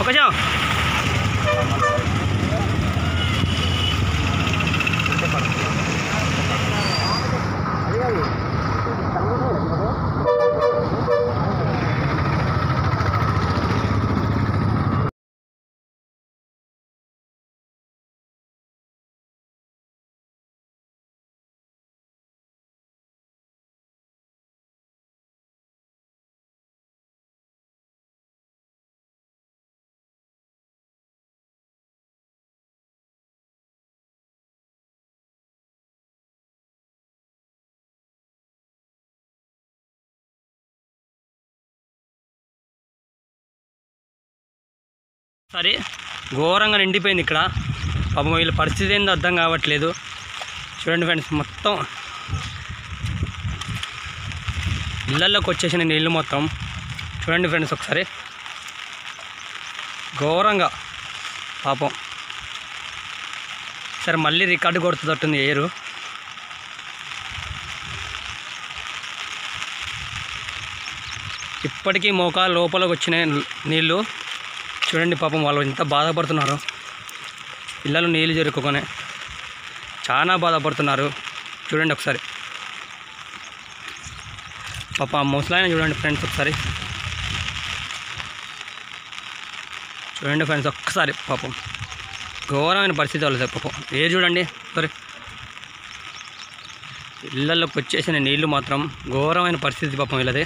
కొంచెం సరే ఘోరంగా నిండిపోయింది ఇక్కడ పాపం వీళ్ళ పరిస్థితి ఏందో అర్థం కావట్లేదు చూడండి ఫ్రెండ్స్ మొత్తం ఇళ్ళల్లోకి వచ్చేసిన నీళ్ళు మొత్తం చూడండి ఫ్రెండ్స్ ఒకసారి ఘోరంగా పాపం సరే మళ్ళీ రికార్డు కొడుతున్నట్టుంది ఏరు ఇప్పటికీ మోకాలు లోపలికి వచ్చిన నీళ్ళు చూడండి పాపం వాళ్ళు ఎంత బాధపడుతున్నారు పిల్లలు నీళ్ళు జరుపుకొని చాలా బాధపడుతున్నారు చూడండి ఒకసారి పాప ఆ ముసలాయన చూడండి ఫ్రెండ్స్ ఒకసారి చూడండి ఫ్రెండ్స్ ఒక్కసారి పాపం ఘోరమైన పరిస్థితి వాళ్ళది పాపం ఏ చూడండి సరే ఇళ్ళల్లోకి వచ్చేసిన నీళ్లు మాత్రం ఘోరమైన పరిస్థితి పాపం వీళ్ళది